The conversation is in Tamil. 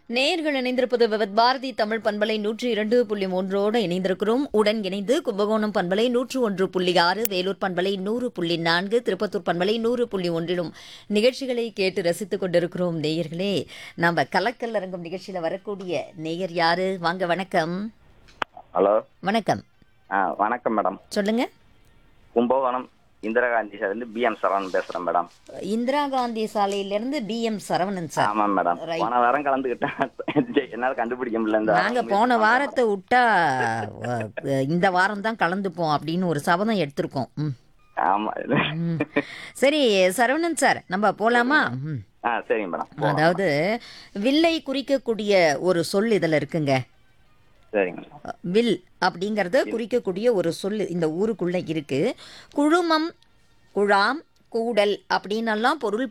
நேர்கள் இணைந்திருப்பது விவத் பாரதி தமிழ் பண்பலை நூற்றி இரண்டு புள்ளி மூன்றோடு இணைந்திருக்கிறோம் உடன் இணைந்து கும்பகோணம் பண்பலை நூற்று ஒன்று புள்ளி ஆறு வேலூர் பண்பலை நூறு புள்ளி நான்கு திருப்பத்தூர் பண்பலை நூறு புள்ளி ஒன்றிலும் நிகழ்ச்சிகளை கேட்டு ரசித்துக் கொண்டிருக்கிறோம் நேயர்களே நம்ம கலக்கல் அரங்கம் நிகழ்ச்சியில வரக்கூடிய நேயர் யாரு வாங்க வணக்கம் ஹலோ வணக்கம் ஆ வணக்கம் மேடம் சொல்லுங்க கும்பகோணம் இந்திரா காந்தி சார் வந்து பிஎம் சரவணன் பேசுறேன் மேடம் இந்திரா காந்தி சாலையிலிருந்து பி எம் சரவணன் சார் ஆமாம் மேடம் Right. போன வாரம் கலந்துக்கிட்டேன் என்னால கண்டுபிடிக்க முடியல இந்த நாங்க வாரம் போன வாரத்தை விட்டா அஹ், இந்த வாரம் தான் கலந்துப்போம் அப்படின்னு ஒரு சபதம் எடுத்திருக்கோம் ம். ஆமா ம். சரி சரவணன் சார் நம்ம போலாமா ம். ஆ சரிங்க மேடம் அதாவது வில்லை குறிக்கக்கூடிய ஒரு சொல் இதுல இருக்குங்க சரிங்க மேடம் வில் அப்படிங்கறத குறிக்கக்கூடிய ஒரு சொல் இந்த ஊருக்குள்ள இருக்கு குழுமம் குழாம் கூடல் அப்படின்னெல்லாம் பொருள்